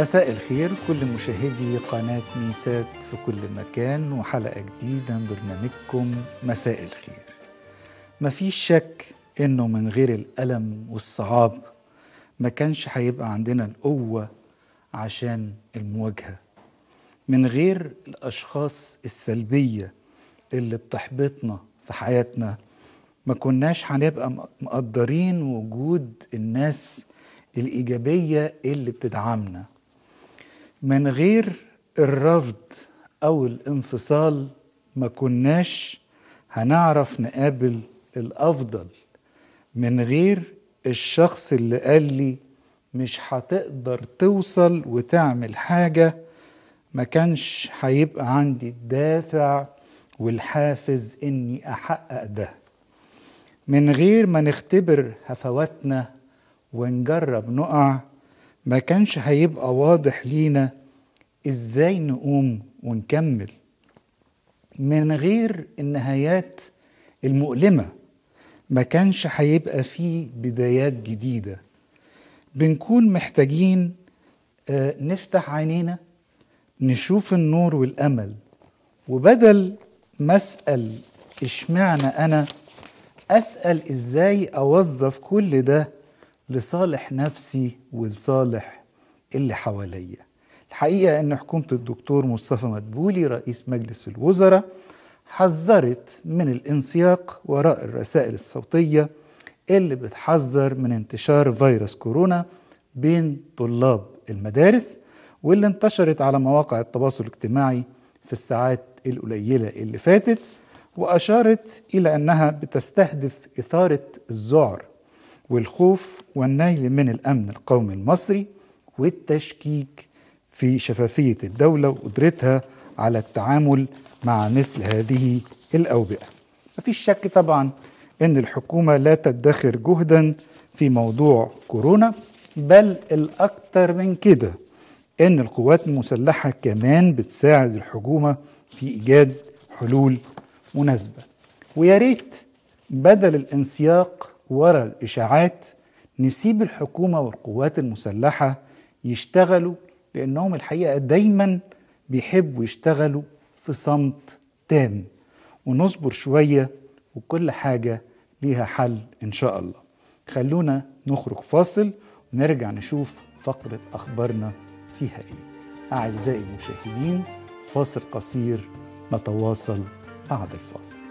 مساء الخير كل مشاهدي قناة ميسات في كل مكان وحلقة جديدة من برنامجكم مساء الخير مفيش شك انه من غير الألم والصعاب ما كانش هيبقى عندنا القوة عشان المواجهة من غير الأشخاص السلبية اللي بتحبطنا في حياتنا ما كناش هنبقى مقدرين وجود الناس الإيجابية اللي بتدعمنا من غير الرفض أو الانفصال ما كناش هنعرف نقابل الأفضل من غير الشخص اللي قال لي مش هتقدر توصل وتعمل حاجة ما كانش هيبقى عندي الدافع والحافز اني احقق ده من غير ما نختبر هفواتنا ونجرب نقع ما كانش هيبقى واضح لينا ازاي نقوم ونكمل من غير النهايات المؤلمة ما كانش هيبقى فيه بدايات جديدة بنكون محتاجين نفتح عينينا نشوف النور والأمل وبدل ما أسأل اشمعنى أنا أسأل إزاي أوظف كل ده لصالح نفسي ولصالح اللي حواليا الحقيقة أن حكومة الدكتور مصطفى مدبولي رئيس مجلس الوزراء حذرت من الانسياق وراء الرسائل الصوتية اللي بتحذر من انتشار فيروس كورونا بين طلاب المدارس واللي انتشرت على مواقع التواصل الاجتماعي في الساعات القليلة اللي فاتت وأشارت إلى أنها بتستهدف إثارة الذعر والخوف والنيل من الأمن القومي المصري والتشكيك في شفافية الدولة وقدرتها على التعامل مع مثل هذه الأوبئة مفيش شك طبعا أن الحكومة لا تدخر جهدا في موضوع كورونا بل الأكثر من كده أن القوات المسلحة كمان بتساعد الحكومة في إيجاد حلول مناسبة ويا ريت بدل الانسياق ورا الإشاعات نسيب الحكومة والقوات المسلحة يشتغلوا لأنهم الحقيقة دايما بيحبوا يشتغلوا في صمت تام ونصبر شوية وكل حاجة ليها حل إن شاء الله خلونا نخرج فاصل ونرجع نشوف فقرة أخبارنا فيها إيه أعزائي المشاهدين فاصل قصير نتواصل بعد الفاصل